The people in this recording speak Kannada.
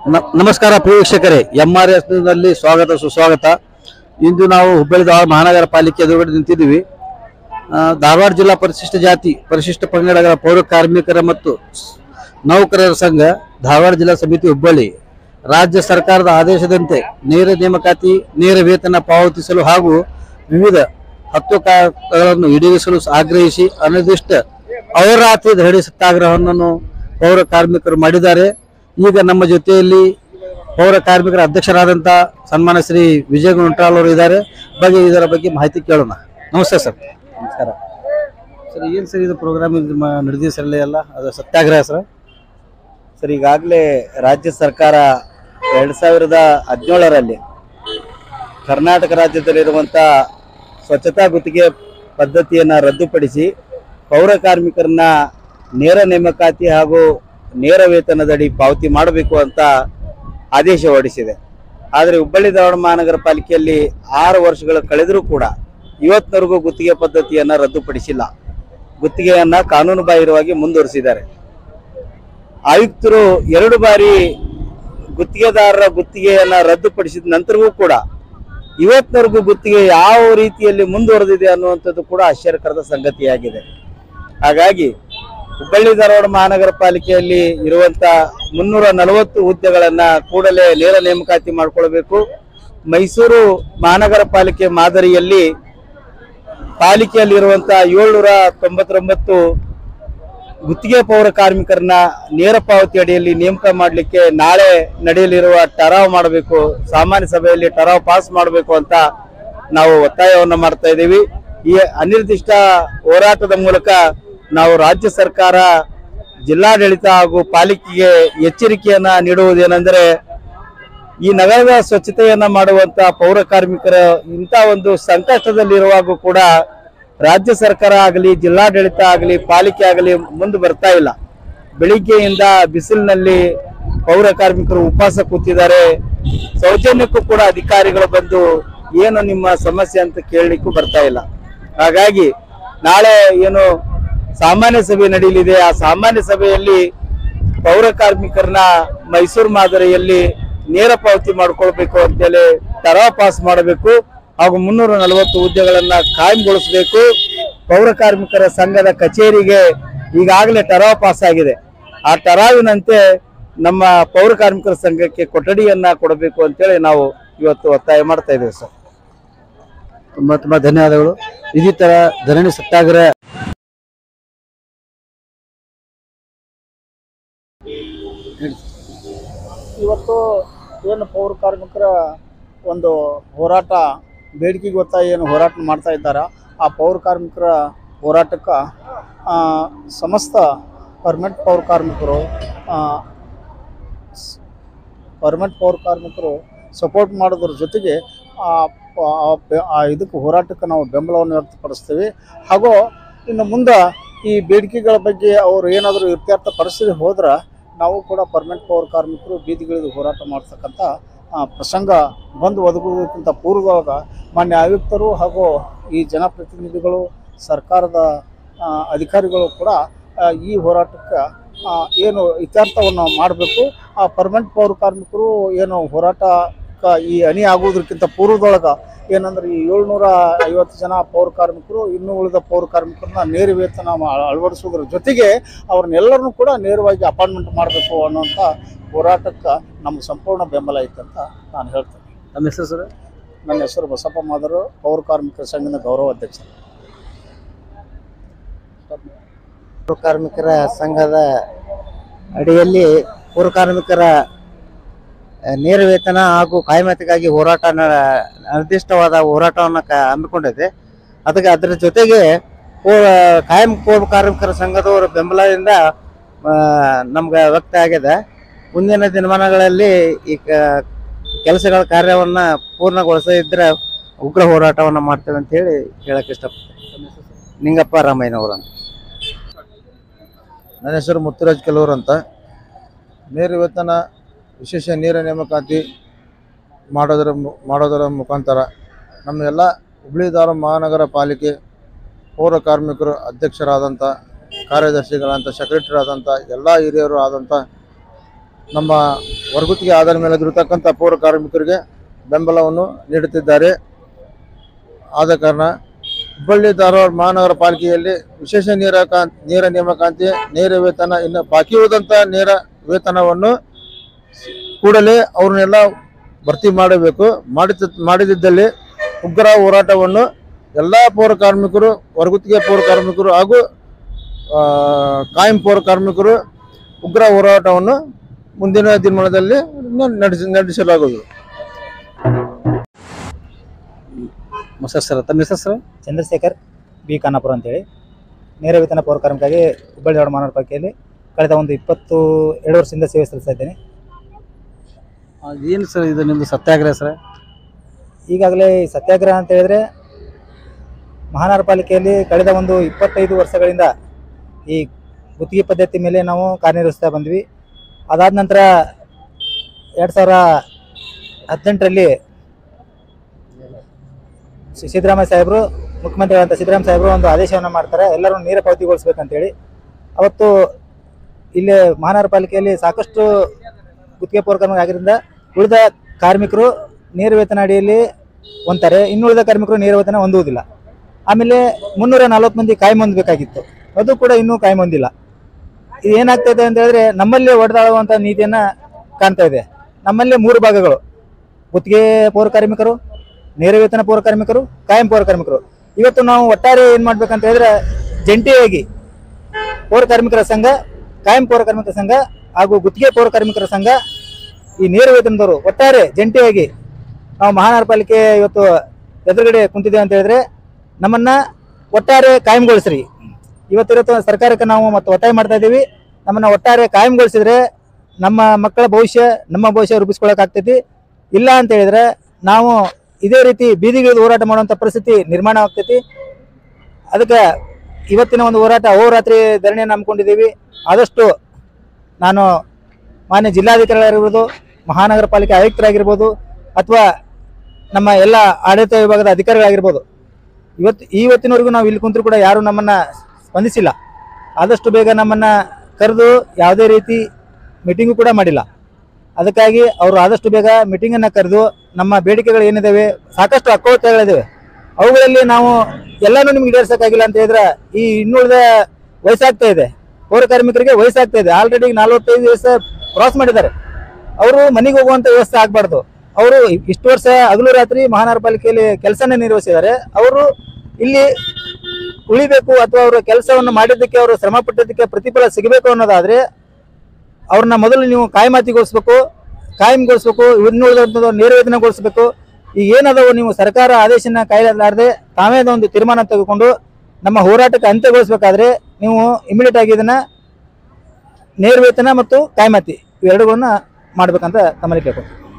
ನ- ನಮಸ್ಕಾರ ಪ್ರಿಯ ವೀಕ್ಷಕರೇ ಎಂ ಆರ್ ಎಸ್ ನಲ್ಲಿ ಸ್ವಾಗತ ಸುಸ್ವಾಗತ ಇಂದು ನಾವು ಹುಬ್ಬಳ್ಳಿ ಧಾರವಾಡ ಮಹಾನಗರ ಪಾಲಿಕೆ ಎದುರುಗಡೆ ನಿಂತಿದ್ದೀವಿ ಆ, ಧಾರವಾಡ ಜಿಲ್ಲಾ ಪರಿಶಿಷ್ಟ ಜಾತಿ ಪರಿಶಿಷ್ಟ ಪಂಗಡಗಳ ಪೌರ ಕಾರ್ಮಿಕರ ಮತ್ತು ಸ್- ನೌಕರರ ಸಂಘ ಧಾರವಾಡ ಜಿಲ್ಲಾ ಸಮಿತಿ ಹುಬ್ಬಳ್ಳಿ ರಾಜ್ಯ ಸರ್ಕಾರದ ಆದೇಶದಂತೆ ನೇರ ನೇಮಕಾತಿ ನೇರ ವೇತನ ಪಾವತಿಸಲು ಹಾಗೂ ವಿವಿಧ ಹತ್ತು ಕಾರ್ಯಗಳನ್ನು ಈಡೇರಿಸಲು ಆಗ್ರಹಿಸಿ ಅನಿರ್ದಿಷ್ಟ ಅಹೋರಾತ್ರಿ ಧರಣಿ ಸತ್ಯಾಗ್ರಹವನ್ನು ಪೌರ ಕಾರ್ಮಿಕರು ಮಾಡಿದ್ದಾರೆ ಈಗ ನಮ್ಮ ಜೊತೆಯಲ್ಲಿ ಪೌರ ಕಾರ್ಮಿಕರ ಅಧ್ಯಕ್ಷರಾದಂಥ ಸನ್ಮಾನ ಶ್ರೀ ವಿಜಯ ಗುಂಟ್ರಾಲ್ ಅವರು ಇದ್ದಾರೆ ಬಗ್ಗೆ ಇದರ ಬಗ್ಗೆ ಮಾಹಿತಿ ಕೇಳೋಣ ನಮಸ್ತೆ ಸರ್ ನಮಸ್ಕಾರ ಸರ್ ಏನು ಸರ್ ಇದು ಪ್ರೋಗ್ರಾಮ್ ಇದು ನಡೆದಿದೆ ಸರ್ ಎಲ್ಲ ಅದು ಸತ್ಯಾಗ್ರಹ ಸರ್ ಸರ್ ಈಗಾಗಲೇ ರಾಜ್ಯ ಸರ್ಕಾರ ಎರಡು ಸಾವಿರದ ಹದಿನೇಳರಲ್ಲಿ ಕರ್ನಾಟಕ ರಾಜ್ಯದಲ್ಲಿರುವಂಥ ಸ್ವಚ್ಛತಾ ಗುತ್ತಿಗೆ ಪದ್ಧತಿಯನ್ನು ರದ್ದುಪಡಿಸಿ ಪೌರ ಕಾರ್ಮಿಕರನ್ನ ನೇರ ನೇಮಕಾತಿ ಹಾಗೂ ನೇರ ವೇತನದಡಿ ಪಾವತಿ ಮಾಡಬೇಕು ಅಂತ ಆದೇಶ ಹೊರಡಿಸಿದೆ ಆದರೆ ಹುಬ್ಬಳ್ಳಿ ಧಾರವಾಡ ಮಹಾನಗರ ಪಾಲಿಕೆಯಲ್ಲಿ ಆರು ವರ್ಷಗಳು ಕಳೆದರೂ ಕೂಡ ಇವತ್ತಿನವರೆಗೂ ಗುತ್ತಿಗೆ ಪದ್ಧತಿಯನ್ನು ರದ್ದುಪಡಿಸಿಲ್ಲ ಗುತ್ತಿಗೆಯನ್ನು ಕಾನೂನುಬಾಹಿರವಾಗಿ ಮುಂದುವರಿಸಿದ್ದಾರೆ ಆಯುಕ್ತರು ಎರಡು ಬಾರಿ ಗುತ್ತಿಗೆದಾರರ ಗುತ್ತಿಗೆಯನ್ನ ರದ್ದುಪಡಿಸಿದ ನಂತರವೂ ಕೂಡ ಇವತ್ತಿನವರೆಗೂ ಗುತ್ತಿಗೆ ಯಾವ ರೀತಿಯಲ್ಲಿ ಮುಂದುವರೆದಿದೆ ಅನ್ನುವಂಥದ್ದು ಕೂಡ ಆಶ್ಚರ್ಯಕರದ ಸಂಗತಿಯಾಗಿದೆ ಹಾಗಾಗಿ ಹುಬ್ಬಳ್ಳಿ ಧಾರವಾಡ ಮಹಾನಗರ ಪಾಲಿಕೆಯಲ್ಲಿ ಇರುವಂತ ಮುನ್ನೂರ ನಲವತ್ತು ಹುದ್ದೆಗಳನ್ನ ಕೂಡಲೇ ನೇರ ನೇಮಕಾತಿ ಮಾಡಿಕೊಳ್ಬೇಕು ಮೈಸೂರು ಮಹಾನಗರ ಪಾಲಿಕೆ ಮಾದರಿಯಲ್ಲಿ ಪಾಲಿಕೆಯಲ್ಲಿರುವಂತ ಏಳ್ನೂರ ತೊಂಬತ್ತೊಂಬತ್ತು ಗುತ್ತಿಗೆ ಪೌರ ಕಾರ್ಮಿಕರನ್ನ ನೇರ ಪಾವತಿ ಅಡಿಯಲ್ಲಿ ನೇಮಕ ಮಾಡಲಿಕ್ಕೆ ನಾಳೆ ನಡೆಯಲಿರುವ ಟರಾವ್ ಮಾಡಬೇಕು ಸಾಮಾನ್ಯ ಸಭೆಯಲ್ಲಿ ಟರಾವ್ ಪಾಸ್ ಮಾಡಬೇಕು ಅಂತ ನಾವು ಒತ್ತಾಯವನ್ನು ಮಾಡ್ತಾ ಇದ್ದೀವಿ ಈ ಅನಿರ್ದಿಷ್ಟ ಹೋರಾಟದ ಮೂಲಕ ನಾವು ರಾಜ್ಯ ಸರ್ಕಾರ ಜಿಲ್ಲಾಡಳಿತ ಹಾಗೂ ಪಾಲಿಕೆಗೆ ಎಚ್ಚರಿಕೆಯನ್ನ ನೀಡುವುದೇನೆಂದರೆ ಈ ನಗರದ ಸ್ವಚ್ಛತೆಯನ್ನ ಮಾಡುವಂತ ಪೌರ ಕಾರ್ಮಿಕರ ಇಂಥ ಒಂದು ಸಂಕಷ್ಟದಲ್ಲಿರುವಾಗ ಕೂಡ ರಾಜ್ಯ ಸರ್ಕಾರ ಆಗಲಿ ಜಿಲ್ಲಾಡಳಿತ ಆಗಲಿ ಪಾಲಿಕೆ ಆಗಲಿ ಮುಂದೆ ಬರ್ತಾ ಇಲ್ಲ ಬೆಳಿಗ್ಗೆಯಿಂದ ಬಿಸಿಲಿನಲ್ಲಿ ಪೌರ ಕಾರ್ಮಿಕರು ಉಪವಾಸ ಕೂತಿದ್ದಾರೆ ಸೌಜನ್ಯಕ್ಕೂ ಕೂಡ ಅಧಿಕಾರಿಗಳು ಬಂದು ಏನು ನಿಮ್ಮ ಸಮಸ್ಯೆ ಅಂತ ಕೇಳಲಿಕ್ಕೂ ಬರ್ತಾ ಇಲ್ಲ ಹಾಗಾಗಿ ನಾಳೆ ಏನು ಸಾಮಾನ್ಯ ಸಭೆ ನಡೆಯಲಿದೆ ಆ ಸಾಮಾನ್ಯ ಸಭೆಯಲ್ಲಿ ಪೌರ ಕಾರ್ಮಿಕರನ್ನ ಮೈಸೂರು ಮಾದರಿಯಲ್ಲಿ ನೇರ ಪಾವತಿ ಮಾಡ್ಕೊಳ್ಬೇಕು ಅಂತೇಳಿ ಟರಾ ಪಾಸ್ ಮಾಡಬೇಕು ಹಾಗೂ ಮುನ್ನೂರ ನಲವತ್ತು ಹುದ್ದೆಗಳನ್ನ ಕಾಯಂಗೊಳಿಸಬೇಕು ಪೌರ ಕಾರ್ಮಿಕರ ಸಂಘದ ಕಚೇರಿಗೆ ಈಗಾಗಲೇ ಟರಾವ್ ಪಾಸ್ ಆಗಿದೆ ಆ ಟರಾವಿನಂತೆ ನಮ್ಮ ಪೌರ ಕಾರ್ಮಿಕರ ಸಂಘಕ್ಕೆ ಕೊಠಡಿಯನ್ನ ಕೊಡಬೇಕು ಅಂತೇಳಿ ನಾವು ಇವತ್ತು ಒತ್ತಾಯ ಮಾಡ್ತಾ ಇದ್ದೇವೆ ಸರ್ ತುಂಬಾ ತುಂಬಾ ಧನ್ಯವಾದಗಳು ಇದೇ ತರ ಧರಣಿ ಸತ್ಯಾಗ್ರಹ ಇವತ್ತು ಏನು ಪೌರ ಕಾರ್ಮಿಕರ ಒಂದು ಹೋರಾಟ ಬೇಡಿಕೆಗೆ ಒತ್ತಾಯ ಏನು ಹೋರಾಟ ಮಾಡ್ತಾ ಇದ್ದಾರೆ ಆ ಪೌರ ಕಾರ್ಮಿಕರ ಹೋರಾಟಕ್ಕೆ ಆ, ಸಮಸ್ತ ಪರ್ಮನೆಂಟ್ ಪೌರ ಕಾರ್ಮಿಕರು ಆ, ಸ್- ಪರ್ಮನೆಂಟ್ ಪೌರ ಕಾರ್ಮಿಕರು ಸಪೋರ್ಟ್ ಮಾಡೋದ್ರ ಜೊತೆಗೆ ಆ ಪ- ಆ ಬೆ- ಆ ಇದಕ್ಕೆ ಹೋರಾಟಕ್ಕೆ ನಾವು ಬೆಂಬಲವನ್ನು ವ್ಯಕ್ತಪಡಿಸ್ತೀವಿ ಹಾಗೂ ಇನ್ನು ಮುಂದೆ ಈ ಬೇಡಿಕೆಗಳ ಬಗ್ಗೆ ಅವರು ಏನಾದರೂ ಇತ್ಯರ್ಥ ಪರಿಸ್ಥಿತಿ ಹೋದ್ರೆ ನಾವು ಕೂಡ ಪರ್ಮನೆಂಟ್ ಪೌರ ಕಾರ್ಮಿಕರು ಬೀದಿಗಿಳಿದು ಹೋರಾಟ ಮಾಡ್ತಕ್ಕಂಥ ಆ, ಪ್ರಸಂಗ ಬಂದು ಒದಗುವುದಕ್ಕಿಂತ ಪೂರ್ವದೊಳಗೆ ಮಾನ್ಯ ಆಯುಕ್ತರು ಹಾಗೂ ಈ ಜನಪ್ರತಿನಿಧಿಗಳು ಸರ್ಕಾರದ ಆ, ಅಧಿಕಾರಿಗಳು ಕೂಡ ಆ, ಈ ಹೋರಾಟಕ್ಕೆ ಆ, ಏನು ಇತ್ಯರ್ಥವನ್ನು ಮಾಡಬೇಕು ಆ ಪರ್ಮನೆಂಟ್ ಪೌರ ಕಾರ್ಮಿಕರು ಏನು ಹೋರಾಟ ಈ ಅಣಿ ಆಗುವುದಕ್ಕಿಂತ ಪೂರ್ವದೊಳಗೆ ಏನಂದ್ರೆ ಈ ಏಳ್ನೂರ ಐವತ್ತು ಜನ ಪೌರ ಕಾರ್ಮಿಕರು ಇನ್ನೂ ಉಳಿದ ಪೌರ ಕಾರ್ಮಿಕರನ್ನ ನೇರ ವೇತನ ಮಾ- ಅಳವಡಿಸುವುದರ ಜೊತೆಗೆ ಅವ್ರನ್ನೆಲ್ಲರನ್ನೂ ಕೂಡ ನೇರವಾಗಿ ಅಪಾಯಿಂಟ್ಮೆಂಟ್ ಮಾಡಬೇಕು ಅನ್ನೋಂಥ ಹೋರಾಟಕ್ಕೆ ನಮ್ಮ ಸಂಪೂರ್ಣ ಬೆಂಬಲ ಐತೆ ಅಂತ ನಾನು ಹೇಳ್ತೇನೆ ನಮ್ಮ ಹೆಸರು ಸರ್ ನನ್ನ ಹೆಸರು ಬಸಪ್ಪ ಮಾದರು ಪೌರ ಕಾರ್ಮಿಕರ ಸಂಘದ ಗೌರವ ಅಧ್ಯಕ್ಷ ಪೌರ ಕಾರ್ಮಿಕರ ಸಂಘದ ಅಡಿಯಲ್ಲಿ ಪೌರ ಕಾರ್ಮಿಕರ ಆ, ನೇರ ವೇತನ ಹಾಗೂ ಕಾಯಮತಿಗಾಗಿ ಹೋರಾಟ ನ- ನಿರ್ದಿಷ್ಟವಾದ ಹೋರಾಟವನ್ನು ಕ ಹಮ್ಮಿಕೊಂಡಿದೆ ಅದಕ್ಕೆ ಅದರ ಜೊತೆಗೆ ಪೌರ- ಕಾಯಂ ಪೌರ ಕಾರ್ಮಿಕರ ಸಂಘದವರ ಬೆಂಬಲದಿಂದ ಆ, ನಮ್ಗೆ ವ್ಯಕ್ತ ಆಗಿದೆ ಮುಂದಿನ ದಿನಮಾನಗಳಲ್ಲಿ ಈ ಕ- ಕೆಲಸಗಳ ಕಾರ್ಯವನ್ನ ಪೂರ್ಣಗೊಳಿಸದಿದ್ರೆ ಉಗ್ರ ಹೋರಾಟವನ್ನ ಮಾಡ್ತೇವೆ ಅಂತ ಹೇಳಿ ಹೇಳಕ್ ಇಷ್ಟಪಡ್ತೀನಿ ನಿಂಗಪ್ಪ ರಾಮಯ್ಯನವರು ಅಂತ ನನ್ನ ಹೆಸರು ಮುತ್ತುರಾಜ್ ಕೆಲೂರ್ ಅಂತ ನೇರ ವೇತನ ವಿಶೇಷ ನೇರ ನೇಮಕಾತಿ ಮಾಡೋದರ ಮು- ಮಾಡೋದರ ಮುಖಾಂತರ ನಮ್ಮ ಎಲ್ಲ ಹುಬ್ಳಿ ಧಾರವಾಡ ಮಹಾನಗರ ಪಾಲಿಕೆ ಪೌರ ಕಾರ್ಮಿಕರು ಅಧ್ಯಕ್ಷರಾದಂಥ ಕಾರ್ಯದರ್ಶಿಗಳಂತ ಸೆಕ್ರೆಟರಿ ಆದಂಥ ಎಲ್ಲ ಹಿರಿಯರು ಆದಂಥ ನಮ್ಮ ಹೊರಗುತ್ತಿಗೆ ಆಧಾರ ಮೇಲೆ ಇರತಕ್ಕಂಥ ಪೌರ ಕಾರ್ಮಿಕರಿಗೆ ಬೆಂಬಲವನ್ನು ನೀಡುತ್ತಿದ್ದಾರೆ ಆದ ಕಾರಣ ಹುಬ್ಬಳ್ಳಿ ಧಾರವಾಡ ಮಹಾನಗರ ಪಾಲಿಕೆಯಲ್ಲಿ ವಿಶೇಷ ನೇರ ಕಾ ನೇರ ನೇಮಕಾತಿ ನೇರ ವೇತನ ಇನ್ನು ಬಾಕಿ ಉಳಿದಂಥ ನೇರ ವೇತನವನ್ನು ಕೂಡಲೇ ಅವ್ರನ್ನೆಲ್ಲ ಭರ್ತಿ ಮಾಡಬೇಕು ಮಾಡಿದ ಮಾಡಿದ್ದಲ್ಲಿ ಉಗ್ರ ಹೋರಾಟವನ್ನು ಎಲ್ಲ ಪೌರ ಕಾರ್ಮಿಕರು ಹೊರಗುತ್ತಿಗೆ ಪೌರ ಕಾರ್ಮಿಕರು ಹಾಗೂ ಆ, ಕಾಯಂ ಪೌರ ಕಾರ್ಮಿಕರು ಉಗ್ರ ಹೋರಾಟವನ್ನು ಮುಂದಿನ ದಿನಮಾನದಲ್ಲಿ ನಡೆಸಿ ನಡೆಸಲಾಗುವುದು ಸರ್ ಸರ್ ತಮ್ಮ ಹೆಸರು ಸರ್ ಚಂದ್ರಶೇಖರ್ ಬಿ ಖಾನಾಪುರ ಅಂತೇಳಿ ನೇರ ವೇತನ ಪೌರ ಕಾರ್ಮಿಕರಾಗಿ ಹುಬ್ಬಳ್ಳಿ ಧಾರವಾಡ ಮಹಾನಗರ ಪಾಲಿಕೆಯಲ್ಲಿ ಕಳೆದ ಒಂದು ಇಪ್ಪತ್ತು ಎರಡು ವರ್ಷದಿಂದ ಸೇವೆ ಸಲ್ಲಿಸ್ತಾ ಇದ್ದೇನೆ ಏನು ಸರ್ ಇದು ನಿಮ್ಮದು ಸತ್ಯಾಗ್ರಹ ಸರ್ ಈಗಾಗಲೇ ಈ ಸತ್ಯಾಗ್ರಹ ಅಂತ ಹೇಳಿದ್ರೆ ಮಹಾನಗರ ಪಾಲಿಕೆಯಲ್ಲಿ ಕಳೆದ ಒಂದು ಇಪ್ಪತ್ತೈದು ವರ್ಷಗಳಿಂದ ಈ ಗುತ್ತಿಗೆ ಪದ್ಧತಿ ಮೇಲೆ ನಾವು ಕಾರ್ಯನಿರ್ವಹಿಸ್ತಾ ಬಂದ್ವಿ ಅದಾದ ನಂತರ ಎರಡು ಸಾವಿರ ಹದಿನೆಂಟರಲ್ಲಿ ಸಿ- ಸಿದ್ದರಾಮಯ್ಯ ಸಾಹೇಬರು ಮುಖ್ಯಮಂತ್ರಿಗಳಂತ ಸಿದ್ದರಾಮಯ್ಯ ಸಾಹೇಬರು ಒಂದು ಆದೇಶವನ್ನು ಮಾಡ್ತಾರೆ ಎಲ್ಲರೂ ನೇರ ಪಾವತಿಗೊಳಿಸ್ಬೇಕಂತೇಳಿ ಅವತ್ತು ಇಲ್ಲಿ ಮಹಾನಗರ ಪಾಲಿಕೆಯಲ್ಲಿ ಸಾಕಷ್ಟು ಗುತ್ತಿಗೆ ಪೌರ ಕಾರ್ಮಿಕರು ಆಗಿದ್ದರಿಂದ ಉಳಿದ ಕಾರ್ಮಿಕರು ನೇರ ವೇತನ ಅಡಿಯಲ್ಲಿ ಹೊಂತಾರೆ ಇನ್ನುಳಿದ ಕಾರ್ಮಿಕರು ನೇರ ವೇತನ ಹೊಂದುವುದಿಲ್ಲ ಆಮೇಲೆ ಮುನ್ನೂರ ನಲವತ್ತು ಮಂದಿ ಕಾಯಂ ಹೊಂದಬೇಕಾಗಿತ್ತು ಅದು ಕೂಡ ಇನ್ನೂ ಕಾಯಂ ಹೊಂದಿಲ್ಲ ಇದು ಏನಾಗ್ತಾ ಇದೆ ಅಂತ ಹೇಳಿದ್ರೆ ನಮ್ಮಲ್ಲಿ ಒಡೆದಾಡುವಂಥ ನೀತಿಯನ್ನ ಕಾಣ್ತಾ ಇದೆ ನಮ್ಮಲ್ಲಿ ಮೂರು ಭಾಗಗಳು ಗುತ್ತಿಗೆ ಪೌರ ಕಾರ್ಮಿಕರು ನೇರ ವೇತನ ಪೌರ ಕಾರ್ಮಿಕರು ಕಾಯಂ ಪೌರ ಕಾರ್ಮಿಕರು ಇವತ್ತು ನಾವು ಒಟ್ಟಾರೆ ಏನ್ ಮಾಡ್ಬೇಕಂತ ಹೇಳಿದ್ರೆ ಜಂಟಿಯಾಗಿ ಪೌರ ಕಾರ್ಮಿಕರ ಸಂಘ ಕಾಯಂ ಪೌರ ಕಾರ್ಮಿಕರ ಸಂಘ ಹಾಗೂ ಗುತ್ತಿಗೆ ಪೌರ ಕಾರ್ಮಿಕರ ಸಂಘ ಈ ನೇರ ವೇತನದವರು ಒಟ್ಟಾರೆ ಜಂಟಿಯಾಗಿ ನಾವು ಮಹಾನಗರ ಪಾಲಿಕೆ ಇವತ್ತು ಎದುರುಗಡೆ ಕುಂತಿದ್ದೇವೆ ಅಂತ ಹೇಳಿದ್ರೆ ನಮ್ಮನ್ನ ಒಟ್ಟಾರೆ ಕಾಯಂಗೊಳಿಸ್ರಿ ಇವತ್ತಿರತ್ತ ಸರ್ಕಾರಕ್ಕೆ ನಾವು ಮತ್ತೆ ಒತ್ತಾಯ ಮಾಡ್ತಾ ಇದ್ದೀವಿ ನಮ್ಮನ್ನ ಒಟ್ಟಾರೆ ಕಾಯಂಗೊಳಿಸಿದ್ರೆ ನಮ್ಮ ಮಕ್ಕಳ ಭವಿಷ್ಯ ನಮ್ಮ ಭವಿಷ್ಯ ರೂಪಿಸ್ಕೊಳಕ್ ಆಗ್ತೈತಿ ಇಲ್ಲ ಅಂತ ಹೇಳಿದ್ರೆ ನಾವು ಇದೇ ರೀತಿ ಬೀದಿಗಿಳಿದು ಹೋರಾಟ ಮಾಡುವಂತ ಪರಿಸ್ಥಿತಿ ನಿರ್ಮಾಣ ಆಗ್ತೈತಿ ಅದಕ್ಕೆ ಇವತ್ತಿನ ಒಂದು ಹೋರಾಟ ಅಹೋರಾತ್ರಿ ಧರಣಿಯನ್ನು ಹಮ್ಮಿಕೊಂಡಿದ್ದೀವಿ ಆದಷ್ಟು ನಾನು ಮಾನ್ಯ ಜಿಲ್ಲಾಧಿಕಾರಿಗಳಾಗಿರ್ಬೋದು ಮಹಾನಗರ ಪಾಲಿಕೆ ಆಯುಕ್ತರಾಗಿರ್ಬೋದು ಅಥವಾ ನಮ್ಮ ಎಲ್ಲ ಆಡಳಿತ ವಿಭಾಗದ ಅಧಿಕಾರಿಗಳಾಗಿರ್ಬೋದು ಇವತ್ತು ಇವತ್ತಿನವರೆಗೂ ನಾವು ಇಲ್ಲಿ ಕುಂತರೂ ಕೂಡ ಯಾರು ನಮ್ಮನ್ನ ಸ್ಪಂದಿಸಿಲ್ಲ ಆದಷ್ಟು ಬೇಗ ನಮ್ಮನ್ನ ಕರೆದು ಯಾವುದೇ ರೀತಿ ಮೀಟಿಂಗು ಕೂಡ ಮಾಡಿಲ್ಲ ಅದಕ್ಕಾಗಿ ಅವರು ಆದಷ್ಟು ಬೇಗ ಮೀಟಿಂಗನ್ನು ಕರೆದು ನಮ್ಮ ಬೇಡಿಕೆಗಳು ಏನಿದಾವೆ ಸಾಕಷ್ಟು ಹಕ್ಕೋತ್ತಾಯಗಳಿದಾವೆ ಅವುಗಳಲ್ಲಿ ನಾವು ಎಲ್ಲಾನು ನಿಮ್ಗೆ ಈಡೇರ್ಸಕ್ಕಾಗಿಲ್ಲ ಅಂತ ಹೇಳಿದ್ರೆ ಈ ಇನ್ನುಳಿದ ವಯಸ್ಸಾಗ್ತಾ ಇದೆ ಪೌರ ಕಾರ್ಮಿಕರಿಗೆ ವಯಸ್ಸಾಗ್ತಾ ಇದೆ ಆಲ್ರೆಡಿ ನಲವತ್ತೈದು ವರ್ಷ ಕ್ರಾಸ್ ಮಾಡಿದ್ದಾರೆ ಅವರು ಮನೆಗೆ ಹೋಗುವಂತ ವ್ಯವಸ್ಥೆ ಆಗ್ಬಾರ್ದು ಅವರು ಇಷ್ಟು ವರ್ಷ ಹಗಲು ರಾತ್ರಿ ಮಹಾನಗರ ಪಾಲಿಕೆಯಲ್ಲಿ ಕೆಲಸನ ನಿರ್ವಹಿಸಿದ್ದಾರೆ ಅವರು ಇಲ್ಲಿ ಉಳಿಬೇಕು ಅಥವಾ ಅವರ ಕೆಲಸವನ್ನು ಮಾಡಿದ್ದಕ್ಕೆ ಅವರು ಶ್ರಮ ಪಟ್ಟಿದ್ದಕ್ಕೆ ಪ್ರತಿಫಲ ಸಿಗಬೇಕು ಅನ್ನೋದಾದ್ರೆ ಅವ್ರನ್ನ ಮೊದಲು ನೀವು ಕಾಯಮಾತಿಗೊಳಿಸ್ಬೇಕು ಕಾಯಂಗೊಳಿಸ್ಬೇಕು ಇನ್ನುಳಿದಂಥದ್ದು ನೇರ ವೇತನಗೊಳಿಸ್ಬೇಕು ಈಗ ಏನದಾವು ನೀವು ಸರ್ಕಾರ ಆದೇಶನ ಕಾಯಲಾರದೆ ತಾವೇ ಒಂದು ತೀರ್ಮಾನ ತೆಗೆದುಕೊಂಡು ನಮ್ಮ ಹೋರಾಟಕ್ಕೆ ಅಂತ್ಯಗೊಳಿಸಬೇಕಾದ್ರೆ ನೀವು ಇಮಿಡಿಯೇಟ್ ಆಗಿ ಇದನ್ನ ನೇರ ವೇತನ ಮತ್ತು ಕಾಯಮಾತಿ ಇವೆರಡುಗಳನ್ನ ಮಾಡ್ಬೇಕಂತ ತಮ್ಮಲ್ಲಿ ಕೇಳ್ಕೊತೀನಿ